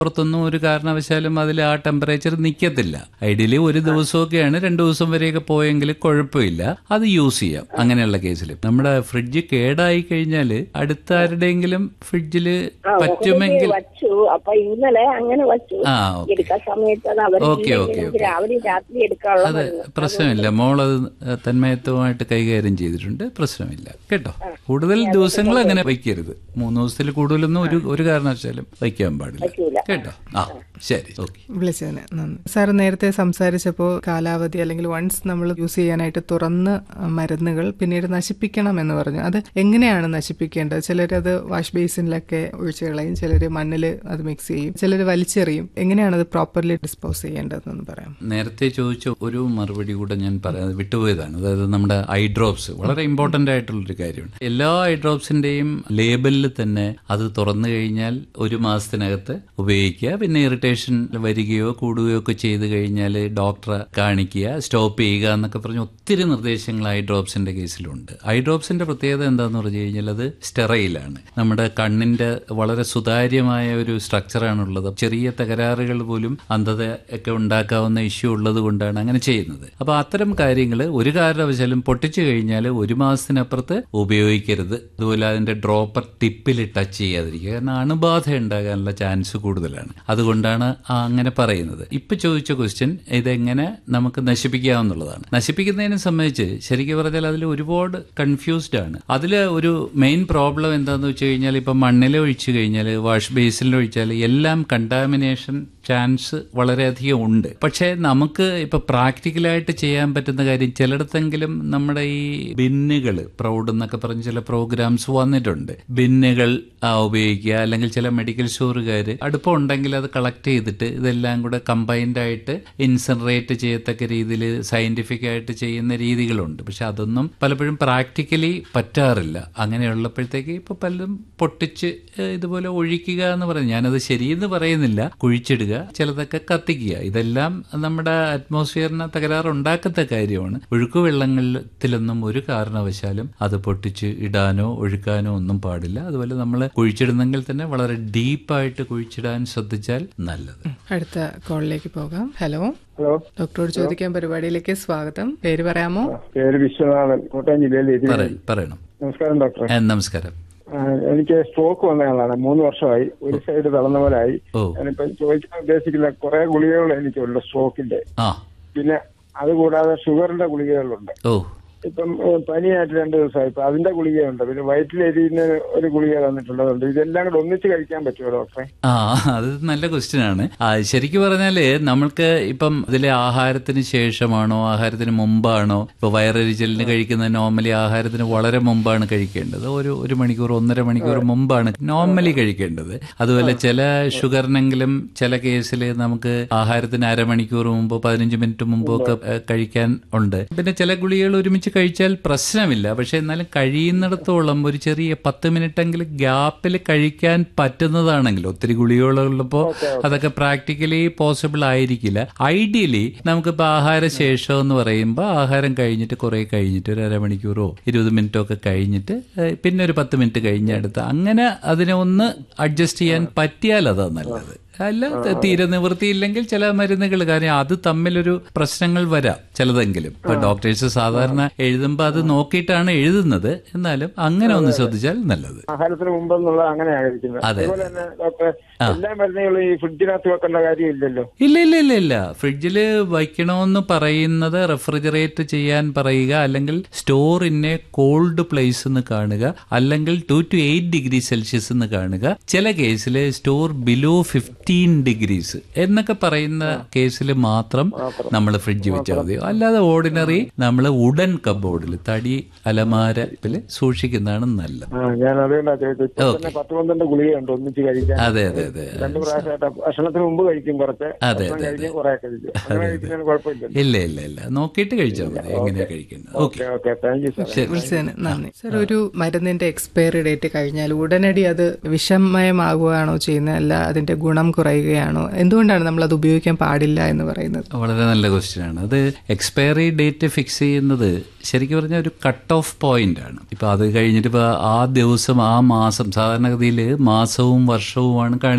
പുറത്തൊന്നും ഒരു കാരണവശാലും അതിൽ ആ ടെമ്പറേച്ചർ നിൽക്കത്തില്ല ഐഡിയലി ഒരു ദിവസമൊക്കെയാണ് രണ്ടു ദിവസം വരെയൊക്കെ പോയെങ്കിൽ കുഴപ്പമില്ല അത് യൂസ് ചെയ്യാം അങ്ങനെയുള്ള കേസിൽ നമ്മുടെ ഫ്രിഡ്ജ് കേടായി കഴിഞ്ഞാൽ അടുത്ത ആരുടെയെങ്കിലും ഫ്രിഡ്ജിൽ ആ, പറ്റുമെങ്കിൽ മുകളിൽ വച്ചു അപ്പൊ ഇന്നലെ അങ്ങനെ വച്ചു ആ ഓക്കെ എടുക്കാൻ സമയത്ത് അത് അവർ ഓക്കെ, ഓക്കെ, ഓക്കെ. രാവിലെ രാത്രി എടുക്കാനുള്ള അത് പ്രശ്നമില്ല മോളത് തന്മയത്വമായിട്ട് കൈകാര്യം ചെയ്തിട്ടുണ്ട് പ്രശ്നമില്ല കേട്ടോ കൂടുതൽ ദിവസങ്ങൾ അങ്ങനെ വയ്ക്കരുത് മൂന്ന് ദിവസത്തിൽ കൂടുതലൊന്നും ഒരു ഒരു കാരണവശാലും വയ്ക്കാൻ പാടില്ല വയ്ക്കൂല. കേട്ടോ ആ ശരി ഓക്കെ വിളിച്ചതിന് നന്ദി സാർ നേരത്തെ സംസാരിച്ചപ്പോൾ കാലാവധി അല്ലെങ്കിൽ വൺസ് നമ്മൾ യൂസ് ചെയ്യാനായിട്ട് തുറന്ന മരുന്നുകൾ പിന്നീട് നശിപ്പിക്കണം എന്ന് പറഞ്ഞു അത് എങ്ങനെയാണ് നശിപ്പിക്കേണ്ടത് ചിലരത് വാഷ് ബേസിനിലൊക്കെ ഒഴിച്ചു കളയും ചിലർ മണ്ണിൽ അത് മിക്സ് ചെയ്യും ചിലർ വലിച്ചെറിയും എങ്ങനെയാണ് അത് പ്രോപ്പർലി ഡിസ്പോസ് ചെയ്യേണ്ടതെന്ന് പറയാം നേരത്തെ ചോദിച്ച ഒരു മറുപടി കൂടെ ഞാൻ പറയാതെ വിട്ടുപോയതാണ് അതായത് നമ്മുടെ ഐ ഡ്രോപ്സ് വളരെ ഇമ്പോർട്ടന്റ് ആയിട്ടുള്ളൊരു കാര്യമാണ് എല്ലാ ഐ ഡ്രോപ്സിന്റെയും ലേബലിൽ തന്നെ അത് തുറന്നു കഴിഞ്ഞാൽ ഒരു മാസത്തിനകത്ത് ഉപയോഗിക്കുക പിന്നെ ഇറിറ്റേഷൻ വരികയോ കൂടുകയോ ഒക്കെ ചെയ്ത് കഴിഞ്ഞാൽ ഡോക്ടറെ കാണിക്കുക സ്റ്റോപ്പ് ചെയ്യുക എന്നൊക്കെ പറഞ്ഞ് ഒത്തിരി നിർദ്ദേശങ്ങൾ ഐ ഡ്രോപ്സിന്റെ കേസിലുണ്ട് ഐ ഡ്രോപ്സിന്റെ പ്രത്യേകത എന്താന്ന് പറഞ്ഞു കഴിഞ്ഞാൽ അത് സ്റ്റെറൈലാണ് നമ്മുടെ കണ്ണിന്റെ വളരെ സുതാര്യമായ ഒരു സ്ട്രക്ചറാണുള്ളത് ചെറിയ തകരാറുകൾ പോലും അന്ധത ഒക്കെ ഉണ്ടാക്കാവുന്ന ഇഷ്യൂ ഉള്ളത് കൊണ്ടാണ് അങ്ങനെ ചെയ്യുന്നത് അപ്പൊ അത്തരം കാര്യങ്ങൾ ഒരു കാരണവശാലും പൊട്ടിച്ചു കഴിഞ്ഞാൽ ഒരു മാസത്തിനപ്പുറത്ത് ഉപയോഗിക്കരുത് അതുപോലെ അതിന്റെ ഡ്രോപ്പർ ടിപ്പിൽ ടച്ച് ചെയ്യാതിരിക്കുക കാരണം അണുബാധ ഉണ്ടാകാനുള്ള ചാൻസ് കൂടുതലാണ് അതുകൊണ്ടാണ് ആ അങ്ങനെ പറയുന്നത് ഇപ്പൊ ചോദിച്ച ക്വസ്റ്റ്യൻ ഇതെങ്ങനെ നമുക്ക് നശിപ്പിക്കാവുന്നതാണ് നശിപ്പിക്കുന്നതിനെ സംബന്ധിച്ച് ശരിക്കും പറഞ്ഞാൽ അതിൽ ഒരുപാട് കൺഫ്യൂസ്ഡ് ആണ് അതിൽ ഒരു മെയിൻ പ്രോബ്ലം എന്താന്ന് വെച്ച് കഴിഞ്ഞാൽ ഇപ്പൊ മണ്ണിൽ ഒഴിച്ചു കഴിഞ്ഞാൽ വാഷ് ബേസിനിൽ ഒഴിച്ചാൽ എല്ലാം കണ്ടാമിനേഷൻ ചാൻസ് വളരെയധികം ഉണ്ട് പക്ഷേ നമുക്ക് ഇപ്പൊ പ്രാക്ടിക്കലായിട്ട് ചെയ്യാൻ പറ്റുന്ന കാര്യം ചിലയിടത്തെങ്കിലും നമ്മുടെ ഈ ബിന്നുകൾ പ്രൗഡ് എന്നൊക്കെ പറഞ്ഞ് ചില പ്രോഗ്രാംസ് വന്നിട്ടുണ്ട് ബിന്നുകൾ ആ, ഉപയോഗിക്കുക അല്ലെങ്കിൽ ചില മെഡിക്കൽ സ്റ്റോറുകാർ അടുപ്പം ഉണ്ടെങ്കിൽ അത് കളക്ട് ചെയ്തിട്ട് ഇതെല്ലാം കൂടെ കമ്പൈൻഡ് ആയിട്ട് ഇൻസൻറേറ്റ് ചെയ്യത്തക്ക രീതിയിൽ സയന്റിഫിക് ആയിട്ട് ചെയ്യുന്ന രീതികളുണ്ട് പക്ഷെ അതൊന്നും പലപ്പോഴും പ്രാക്ടിക്കലി പറ്റാറില്ല അങ്ങനെയുള്ളപ്പോഴത്തേക്ക് ഇപ്പൊ പലരും പൊട്ടിച്ച് ഏഹ്, ഇതുപോലെ ഒഴിക്കുക എന്ന് പറയുന്നത് ഞാനത് ശരിയെന്ന് പറയുന്നില്ല കുഴിച്ചിടുക ചിലതൊക്കെ കത്തിക്കുക ഇതെല്ലാം നമ്മുടെ അറ്റ്മോസ്ഫിയറിന് തകരാറുണ്ടാക്കത്ത കാര്യമാണ് ഒഴുക്കു വെള്ളത്തിലൊന്നും ഒരു കാരണവശാലും അത് പൊട്ടിച്ച് ഇടാനോ ഒഴുക്കാനോ ഒന്നും പാടില്ല അതുപോലെ നമ്മൾ കുഴിച്ചിടുന്നെങ്കിൽ തന്നെ വളരെ ഡീപ്പായിട്ട് കുഴിച്ചിടാൻ ശ്രദ്ധിച്ചാൽ നല്ലത് അടുത്ത കോളിലേക്ക് പോകാം ഹലോ ഹലോ ഡോക്ടറോട് ചോദിക്കാൻ പരിപാടിയിലേക്ക് സ്വാഗതം പേര് പറയാമോ പേര് വിശ്വനാഥൻ കോട്ടയം ജില്ലയിൽ പറ- പറയണം നമസ്കാരം ഡോക്ടർ ഏ, നമസ്കാരം ആ, എനിക്ക് സ്ട്രോക്ക് വന്നയാളാണ് മൂന്ന് വർഷമായി ഒരു സൈഡ് തളർന്ന പോലായി ഓ ഞാനിപ്പം ചോദിക്കാൻ ഉദ്ദേശിക്കുന്ന കുറെ ഗുളികകൾ എനിക്കുണ്ട് സ്ട്രോക്കിന്റെ ആ പിന്നെ അതുകൂടാതെ ഷുഗറിന്റെ ഗുളികകളുണ്ട് ഓ ഇപ്പം ഏ, പനിയായിട്ട് രണ്ട് ദിവസമായി ഇപ്പൊ അതിന്റെ ഗുളികയുണ്ട് പിന്നെ വയറ്റിലെരിയുന്ന ഒരു ഗുളിക തന്നിട്ടുള്ളതുണ്ട് ഇതെല്ലാം കൂടെ ഒന്നിച്ച് കഴിക്കാൻ പറ്റുമോ ഡോക്ടറെ ആ അത് നല്ല ക്വസ്റ്റ്യൻ ആണ് ആ ശരിക്കും പറഞ്ഞാല് നമ്മൾക്ക് ഇപ്പം ഇതിലെ ആഹാരത്തിന് ശേഷമാണോ ആഹാരത്തിന് മുമ്പാണോ ഇപ്പൊ വയറരിച്ചലിന് കഴിക്കുന്ന നോർമലി ആഹാരത്തിന് വളരെ മുമ്പാണ് കഴിക്കേണ്ടത് ഒരു ഒരു മണിക്കൂർ ഒന്നര മണിക്കൂർ മുമ്പാണ് നോർമലി കഴിക്കേണ്ടത് അതുപോലെ ചില ഷുഗറിനെങ്കിലും ചില കേസിൽ നമുക്ക് ആഹാരത്തിന് അരമണിക്കൂർ മുമ്പോ പതിനഞ്ച് മിനിറ്റ് മുമ്പോ ഒക്കെ ഏ, കഴിക്കാൻ ഉണ്ട് പിന്നെ ചില ഗുളികകൾ ഒരുമിച്ച് കഴിച്ചാൽ പ്രശ്നമില്ല പക്ഷെ എന്നാലും കഴിയുന്നിടത്തോളം ഒരു ചെറിയ പത്ത് മിനിറ്റെങ്കിലും ഗ്യാപ്പിൽ കഴിക്കാൻ പറ്റുന്നതാണെങ്കിൽ ഒത്തിരി ഗുളികകളുള്ളപ്പോൾ അതൊക്കെ പ്രാക്ടിക്കലി പോസിബിൾ ആയിരിക്കില്ല ഐഡിയലി നമുക്കിപ്പോൾ ആഹാര ശേഷം എന്ന് പറയുമ്പോൾ ആഹാരം കഴിഞ്ഞിട്ട് കുറെ കഴിഞ്ഞിട്ട് ഒരു അരമണിക്കൂറോ ഇരുപത് മിനിറ്റോ ഒക്കെ കഴിഞ്ഞിട്ട് ഏഹ്, പിന്നെ ഒരു പത്ത് മിനിറ്റ് കഴിഞ്ഞെടുത്ത് അങ്ങനെ അതിനെ ഒന്ന് അഡ്ജസ്റ്റ് ചെയ്യാൻ പറ്റിയാൽ അതാ നല്ലത് അല്ല തീരെ നിവൃത്തിയില്ലെങ്കിൽ ചില മരുന്നുകൾ കാര്യം അത് തമ്മിലൊരു പ്രശ്നങ്ങൾ വരാം ചിലതെങ്കിലും ഇപ്പൊ ഡോക്ടേഴ്സ് സാധാരണ എഴുതുമ്പോൾ അത് നോക്കിയിട്ടാണ് എഴുതുന്നത് എന്നാലും അങ്ങനെ ഒന്ന് ശ്രദ്ധിച്ചാൽ നല്ലത് ആഹാരത്തിന് മുമ്പെന്നുള്ള അങ്ങനെയാണ് കഴിക്കുന്നത് അതെ, അതുപോലെ തന്നെ ഡോക്ടറെ എല്ലാ മരുന്നുകളും ഈ ഫ്രിഡ്ജിനകത്ത് വെക്കേണ്ട കാര്യമില്ലല്ലോ ഇല്ല ഇല്ല ഇല്ല ഇല്ല ഫ്രിഡ്ജിൽ വയ്ക്കണമെന്ന് പറയുന്നത് റെഫ്രിജറേറ്റ് ചെയ്യാൻ പറയുക അല്ലെങ്കിൽ store in a cold place എന്ന് കാണുക അല്ലെങ്കിൽ two to eight degree Celsius എന്ന് കാണുക ചില കേസിൽ സ്റ്റോർ ബിലോ ഫിഫ്റ്റീൻ ഡിഗ്രീസ് എന്നൊക്കെ പറയുന്ന കേസിൽ മാത്രം നമ്മൾ ഫ്രിഡ്ജ് വെച്ചാൽ മതി അല്ലാതെ ഓർഡിനറി നമ്മൾ ഉടൻ കബോർഡിൽ തടി അലമാരത്തിൽ സൂക്ഷിക്കുന്നതാണ് നല്ലത് ആ ഞാൻ അതുകൊണ്ടാ ചോദിച്ചത് ഇപ്പൊ തന്നെ പത്ത് പന്ത്രണ്ട് ഗുളികയുണ്ട് ഒന്നിച്ച് കഴിക്കാൻ അതെ അതെ അതെ രണ്ടു പ്രാവശ്യമായിട്ട് ഭക്ഷണത്തിന് മുമ്പ് കഴിക്കും കുറച്ച് അതെ, ഭക്ഷണം അതെ, കഴിഞ്ഞ് കുറെ കഴിക്കും അങ്ങനെ കഴിക്കുന്നതിന് കുഴപ്പമില്ലല്ലോ ഇല്ല ഇല്ല ഇല്ല നോക്കിയിട്ട് കഴിച്ചാൽ മതി എങ്ങനെയാ കഴിക്കുന്നത് okay okay okay thank you sir ശരി വിളിച്ചതിന് നന്ദി സർ ഒരു മരുന്നിന്റെ എക്സ്പയറി ഡേറ്റ് കഴിഞ്ഞാൽ ഉടനടി അത് വിഷമയമാകുകയാണോ ചെയ്യുന്നത് അല്ല അതിന്റെ ഗുണം കുറയുകയാണോ എന്തുകൊണ്ടാണ് നമ്മൾ അത് ഉപയോഗിക്കാൻ പാടില്ല എന്ന് പറയുന്നത് വളരെ നല്ല ക്വസ്റ്റ്യൻ ആണ് അത് എക്സ്പയറി ഡേറ്റ് ഫിക്സ് ചെയ്യുന്നത് ശരിക്കും പറഞ്ഞാൽ ഒരു കട്ട് ഓഫ് പോയിന്റ് ആണ് ഇപ്പൊ അത് കഴിഞ്ഞിട്ട് ഇപ്പൊ ആ ദിവസം ആ മാസം സാധാരണഗതിയിൽ മാസവും വർഷവുമാണ് കാണിക്കുന്നത്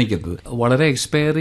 കാണിക്കുന്നത് വളരെ എക്സ്പയർ